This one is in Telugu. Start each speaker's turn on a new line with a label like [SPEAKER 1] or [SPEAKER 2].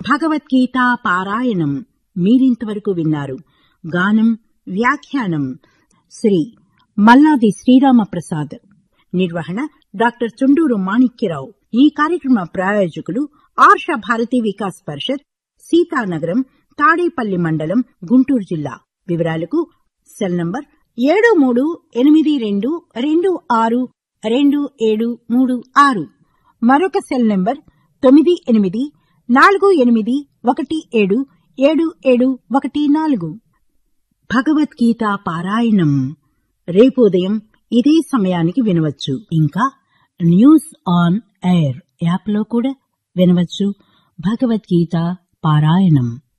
[SPEAKER 1] భగవద్గీత పారాయణం మీరింతవరకు విన్నారు గానం వ్యాఖ్యానం శ్రీ మల్లాది శ్రీరామ ప్రసాద్ నిర్వహణ డాక్టర్ చుండూరు మాణిక్యరావు ఈ కార్యక్రమ ప్రాయోజకులు ఆర్ష భారతి వికాస్ పరిషత్ సీతానగరం తాడేపల్లి మండలం గుంటూరు జిల్లా వివరాలకు సెల్ నంబర్ ఏడు మూడు ఎనిమిది రెండు రెండు ఆరు రెండు ఏడు మూడు ఆరు మరొక సెల్ నంబర్ తొమ్మిది ఎనిమిది నాలుగు ఎనిమిది ఒకటి ఏడు ఏడు ఏడు ఒకటి నాలుగు భగవద్గీత పారాయణం రేపు ఉదయం ఇదే సమయానికి వినవచ్చు ఇంకా న్యూస్ ఆన్ ఎయిర్ యాప్లో కూడా వినవచ్చు భగవద్గీత పారాయణం